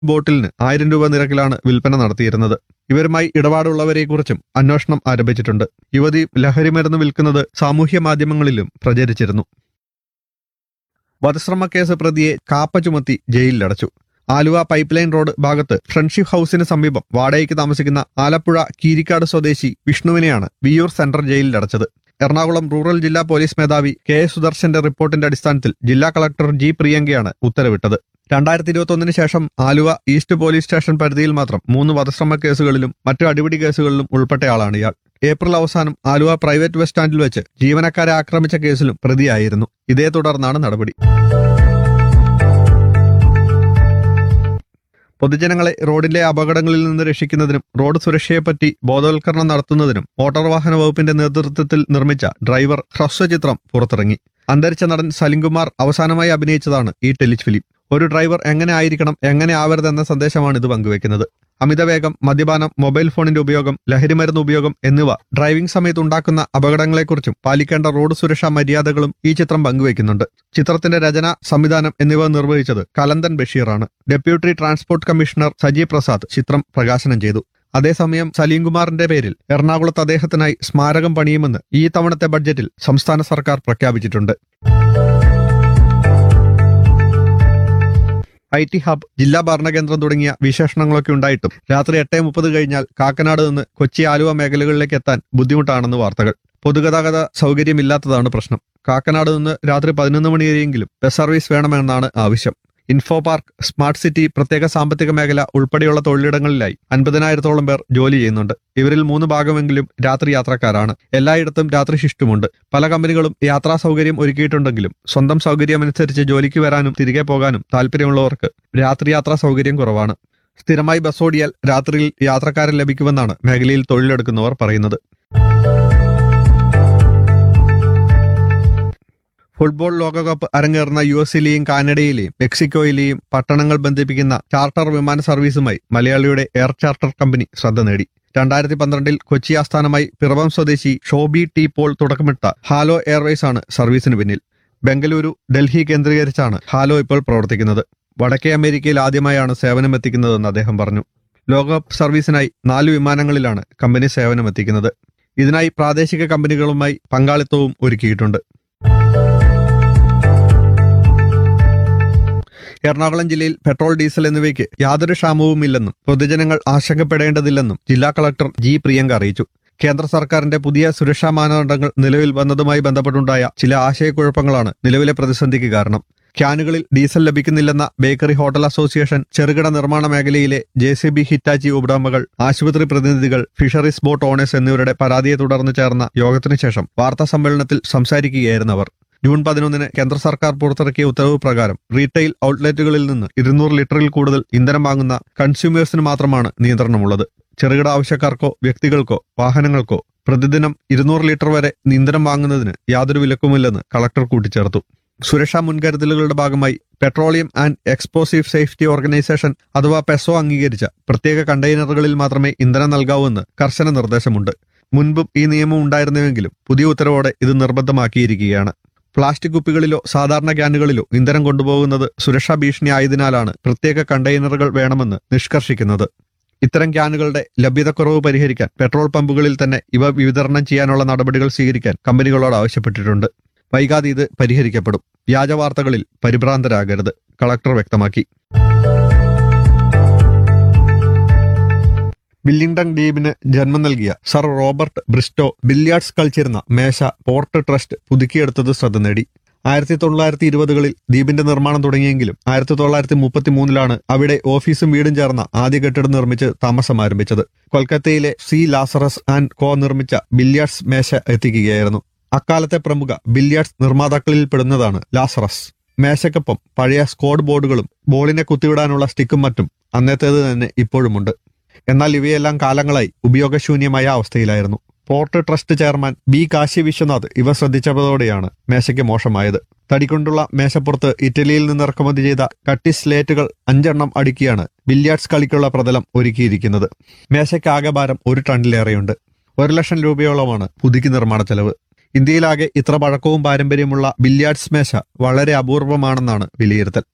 ബോട്ടിലിന് ആയിരം രൂപ നിരക്കിലാണ് വിൽപ്പന നടത്തിയിരുന്നത് ഇവരുമായി ഇടപാടുള്ളവരെക്കുറിച്ചും അന്വേഷണം ആരംഭിച്ചിട്ടുണ്ട് യുവതി ലഹരിമരുന്ന് വിൽക്കുന്നത് സാമൂഹ്യ മാധ്യമങ്ങളിലും പ്രചരിച്ചിരുന്നു വധശ്രമ കേസ് പ്രതിയെ കാപ്പ ചുമത്തി ജയിലിലടച്ചു ആലുവ പൈപ്പ് ലൈൻ റോഡ് ഭാഗത്ത് ഫ്രണ്ട്ഷിപ്പ് ഹൌസിന് സമീപം വാടകയ്ക്ക് താമസിക്കുന്ന ആലപ്പുഴ കീരിക്കാട് സ്വദേശി വിഷ്ണുവിനെയാണ് വിയൂർ സെൻട്രൽ ജയിലിലടച്ചത് എറണാകുളം റൂറൽ ജില്ലാ പോലീസ് മേധാവി കെ എസ് സുദർശന്റെ റിപ്പോർട്ടിന്റെ അടിസ്ഥാനത്തിൽ ജില്ലാ കളക്ടർ ജി പ്രിയങ്കയാണ് ഉത്തരവിട്ടത് രണ്ടായിരത്തി ഇരുപത്തൊന്നിന് ശേഷം ആലുവ ഈസ്റ്റ് പോലീസ് സ്റ്റേഷൻ പരിധിയിൽ മാത്രം മൂന്ന് വധശ്രമ കേസുകളിലും മറ്റു അടിപിടി കേസുകളിലും ഉൾപ്പെട്ടയാളാണ് ഇയാൾ ഏപ്രിൽ അവസാനം ആലുവ പ്രൈവറ്റ് ബസ് സ്റ്റാൻഡിൽ വെച്ച് ജീവനക്കാരെ ആക്രമിച്ച കേസിലും പ്രതിയായിരുന്നു ഇതേ തുടർന്നാണ് നടപടി പൊതുജനങ്ങളെ റോഡിലെ അപകടങ്ങളിൽ നിന്ന് രക്ഷിക്കുന്നതിനും റോഡ് സുരക്ഷയെപ്പറ്റി ബോധവൽക്കരണം നടത്തുന്നതിനും മോട്ടോർ വാഹന വകുപ്പിന്റെ നേതൃത്വത്തിൽ നിർമ്മിച്ച ഡ്രൈവർ ഹ്രസ്വചിത്രം പുറത്തിറങ്ങി അന്തരിച്ച നടൻ സലിംകുമാർ അവസാനമായി അഭിനയിച്ചതാണ് ഈ ടെലിഫിലിം ഒരു ഡ്രൈവർ എങ്ങനെ ആയിരിക്കണം എങ്ങനെ ആവരുത് എന്ന സന്ദേശമാണ് ഇത് പങ്കുവെക്കുന്നത് അമിതവേഗം മദ്യപാനം മൊബൈൽ ഫോണിന്റെ ഉപയോഗം ലഹരിമരുന്ന് ഉപയോഗം എന്നിവ ഡ്രൈവിംഗ് സമയത്ത് ഉണ്ടാക്കുന്ന അപകടങ്ങളെക്കുറിച്ചും പാലിക്കേണ്ട റോഡ് സുരക്ഷാ മര്യാദകളും ഈ ചിത്രം പങ്കുവെക്കുന്നുണ്ട് ചിത്രത്തിന്റെ രചന സംവിധാനം എന്നിവ നിർവഹിച്ചത് കലന്തൻ ബഷീറാണ് deputy transport commissioner Saji Prasad ചിത്രം പ്രകാശനം ചെയ്തു അതേസമയം സലീംകുമാറിന്റെ പേരിൽ എറണാകുളത്ത് അദ്ദേഹത്തിനായി സ്മാരകം പണിയുമെന്ന് ഈ തവണത്തെ ബഡ്ജറ്റിൽ സംസ്ഥാന സർക്കാർ പ്രഖ്യാപിച്ചിട്ടുണ്ട് ഐ ടി ഹബ് ജില്ലാ ഭരണകേന്ദ്രം തുടങ്ങിയ വിശേഷണങ്ങളൊക്കെ ഉണ്ടായിട്ടും രാത്രി എട്ടേ മുപ്പത് കഴിഞ്ഞാൽ കാക്കനാട് നിന്ന് കൊച്ചി ആലുവ മേഖലകളിലേക്ക് എത്താൻ ബുദ്ധിമുട്ടാണെന്ന് വാർത്തകൾ പൊതുഗതാഗത സൗകര്യമില്ലാത്തതാണ് പ്രശ്നം കാക്കനാട് നിന്ന് രാത്രി പതിനൊന്ന് മണി വരെയെങ്കിലും ബസ് സർവീസ് വേണമെന്നാണ് ആവശ്യം ഇൻഫോ പാർക്ക് സ്മാർട്ട് സിറ്റി പ്രത്യേക സാമ്പത്തിക മേഖല ഉൾപ്പെടെയുള്ള തൊഴിലിടങ്ങളിലായി അൻപതിനായിരത്തോളം പേർ ജോലി ചെയ്യുന്നുണ്ട് ഇവരിൽ മൂന്ന് ഭാഗമെങ്കിലും രാത്രി യാത്രക്കാരാണ് എല്ലായിടത്തും രാത്രി ഷിഫ്റ്റുമുണ്ട് പല കമ്പനികളും യാത്രാ സൗകര്യം ഒരുക്കിയിട്ടുണ്ടെങ്കിലും സ്വന്തം സൗകര്യമനുസരിച്ച് ജോലിക്ക് വരാനും തിരികെ പോകാനും താല്പര്യമുള്ളവർക്ക് രാത്രി യാത്രാ സൗകര്യം കുറവാണ് സ്ഥിരമായി ബസ് ഓടിയാൽ രാത്രിയിൽ യാത്രക്കാരൻ ലഭിക്കുമെന്നാണ് മേഖലയിൽ തൊഴിലെടുക്കുന്നവർ പറയുന്നത് ഫുട്ബോൾ ലോകകപ്പ് അരങ്ങേറുന്ന യു എസിലെയും കാനഡയിലെയും മെക്സിക്കോയിലെയും പട്ടണങ്ങൾ ബന്ധിപ്പിക്കുന്ന ചാർട്ടർ വിമാന സർവീസുമായി മലയാളിയുടെ എയർ ചാർട്ടർ കമ്പനി ശ്രദ്ധ നേടി രണ്ടായിരത്തി പന്ത്രണ്ടിൽ കൊച്ചി ആസ്ഥാനമായി പിറവം സ്വദേശി ഷോബി ടി പോൾ തുടക്കമിട്ട ഹാലോ എയർവേസ് ആണ് സർവീസിന് പിന്നിൽ ബംഗളൂരു ഡൽഹി കേന്ദ്രീകരിച്ചാണ് ഹാലോ ഇപ്പോൾ പ്രവർത്തിക്കുന്നത് വടക്കേ അമേരിക്കയിൽ ആദ്യമായാണ് സേവനമെത്തിക്കുന്നതെന്ന് അദ്ദേഹം പറഞ്ഞു ലോകകപ്പ് സർവീസിനായി നാല് വിമാനങ്ങളിലാണ് കമ്പനി സേവനമെത്തിക്കുന്നത് ഇതിനായി പ്രാദേശിക കമ്പനികളുമായി പങ്കാളിത്തവും ഒരുക്കിയിട്ടുണ്ട് എറണാകുളം ജില്ലയിൽ പെട്രോൾ ഡീസൽ എന്നിവയ്ക്ക് യാതൊരു ക്ഷാമവുമില്ലെന്നും പൊതുജനങ്ങൾ ആശങ്കപ്പെടേണ്ടതില്ലെന്നും ജില്ലാ കളക്ടർ ജി പ്രിയങ്ക അറിയിച്ചു കേന്ദ്ര സർക്കാരിന്റെ പുതിയ സുരക്ഷാ മാനദണ്ഡങ്ങൾ നിലവിൽ വന്നതുമായി ബന്ധപ്പെട്ടുണ്ടായ ചില ആശയക്കുഴപ്പങ്ങളാണ് നിലവിലെ പ്രതിസന്ധിക്ക് കാരണം ക്യാനുകളിൽ ഡീസൽ ലഭിക്കുന്നില്ലെന്ന ബേക്കറി ഹോട്ടൽ അസോസിയേഷൻ ചെറുകിട നിർമ്മാണ മേഖലയിലെ ജെ സി ബി ഹിറ്റാച്ചി ഉടമകൾ ആശുപത്രി പ്രതിനിധികൾ ഫിഷറീസ് ബോട്ട് ഓണേഴ്സ് എന്നിവരുടെ പരാതിയെ തുടർന്ന് ചേർന്ന യോഗത്തിനു ശേഷം വാർത്താ സമ്മേളനത്തിൽ സംസാരിക്കുകയായിരുന്നു അവർ ജൂൺ പതിനൊന്നിന് കേന്ദ്ര സർക്കാർ പുറത്തിറക്കിയ ഉത്തരവ് പ്രകാരം റീറ്റെയിൽ ഔട്ട്ലെറ്റുകളിൽ നിന്ന് ഇരുന്നൂറ് ലിറ്ററിൽ കൂടുതൽ ഇന്ധനം വാങ്ങുന്ന കൺസ്യൂമേഴ്സിന് മാത്രമാണ് നിയന്ത്രണമുള്ളത് ചെറുകിട ആവശ്യക്കാർക്കോ വ്യക്തികൾക്കോ വാഹനങ്ങൾക്കോ പ്രതിദിനം ഇരുന്നൂറ് ലിറ്റർ വരെ ഇന്ധനം വാങ്ങുന്നതിന് യാതൊരു വിലക്കുമില്ലെന്ന് കളക്ടർ കൂട്ടിച്ചേർത്തു സുരക്ഷാ മുൻകരുതലുകളുടെ ഭാഗമായി petroleum and explosive safety organisation അഥവാ പെസോ അംഗീകരിച്ച പ്രത്യേക കണ്ടെയ്നറുകളിൽ മാത്രമേ ഇന്ധനം നൽകാവൂ എന്ന് കർശന നിർദ്ദേശമുണ്ട് മുൻപും ഈ നിയമം ഉണ്ടായിരുന്നുവെങ്കിലും പുതിയ ഉത്തരവോടെ ഇത് നിർബന്ധമാക്കിയിരിക്കുകയാണ് പ്ലാസ്റ്റിക് കുപ്പികളിലോ സാധാരണ ക്യാനുകളിലോ ഇന്ധനം കൊണ്ടുപോകുന്നത് സുരക്ഷാ ഭീഷണി ആയതിനാലാണ് പ്രത്യേക കണ്ടെയ്നറുകൾ വേണമെന്ന് നിഷ്കർഷിക്കുന്നത് ഇത്തരം ക്യാനുകളുടെ ലഭ്യതക്കുറവ് പരിഹരിക്കാൻ പെട്രോൾ പമ്പുകളിൽ തന്നെ ഇവ വിതരണം ചെയ്യാനുള്ള നടപടികൾ സ്വീകരിക്കാൻ കമ്പനികളോട് ആവശ്യപ്പെട്ടിട്ടുണ്ട് വൈകാതെ ഇത് പരിഹരിക്കപ്പെടും വ്യാജ വാർത്തകളിൽ പരിഭ്രാന്തരാകരുത് കളക്ടർ വ്യക്തമാക്കി വില്ലിംഗ്ടൺ ദ്വീപിന് ജന്മം നൽകിയ സർ റോബർട്ട് ബ്രിസ്റ്റോ ബില്യാർഡ്സ് കളിച്ചിരുന്ന മേശ പോർട്ട് ട്രസ്റ്റ് പുതുക്കിയെടുത്തത് ശ്രദ്ധ നേടി ആയിരത്തി തൊള്ളായിരത്തി ഇരുപതുകളിൽ ദ്വീപിന്റെ നിർമ്മാണം തുടങ്ങിയെങ്കിലും ആയിരത്തി തൊള്ളായിരത്തി മുപ്പത്തി മൂന്നിലാണ് അവിടെ ഓഫീസും വീടും ചേർന്ന ആദ്യ കെട്ടിടം നിർമ്മിച്ച് താമസം ആരംഭിച്ചത് കൊൽക്കത്തയിലെ സി ലാസറസ് ആൻഡ് കോ നിർമ്മിച്ച ബില്യാർഡ്സ് മേശ എത്തിക്കുകയായിരുന്നു അക്കാലത്തെ പ്രമുഖ ബില്യാർഡ്സ് നിർമ്മാതാക്കളിൽ പെടുന്നതാണ് ലാസറസ് മേശയ്ക്കൊപ്പം പഴയ സ്കോഡ് ബോർഡുകളും ബോളിനെ കുത്തിവിടാനുള്ള സ്റ്റിക്കും മറ്റും അന്നത്തേത് തന്നെ ഇപ്പോഴുമുണ്ട് എന്നാൽ ഇവയെല്ലാം കാലങ്ങളായി ഉപയോഗശൂന്യമായ അവസ്ഥയിലായിരുന്നു port trust chairman B Kashi Vishwanath ഇവ ശ്രദ്ധിച്ചതോടെയാണ് മേശയ്ക്ക് മോശമായത് തടികൊണ്ടുള്ള മേശപ്പുറത്ത് ഇറ്റലിയിൽ നിന്ന് ഇറക്കുമതി ചെയ്ത കട്ടി സ്ലേറ്റുകൾ അഞ്ചെണ്ണം അടുക്കിയാണ് ബില്യാർഡ്സ് കളിക്കുള്ള പ്രതലം ഒരുക്കിയിരിക്കുന്നത് മേശയ്ക്ക് ആകെ ഭാരം ഒരു ടണ്ണിലേറെയുണ്ട് ഒരു ലക്ഷം രൂപയോളമാണ് പുതുക്കി നിർമ്മാണ ചെലവ് ഇന്ത്യയിലാകെ ഇത്ര പഴക്കവും പാരമ്പര്യമുള്ള ബില്യാർഡ്സ് മേശ വളരെ അപൂർവമാണെന്നാണ് വിലയിരുത്തൽ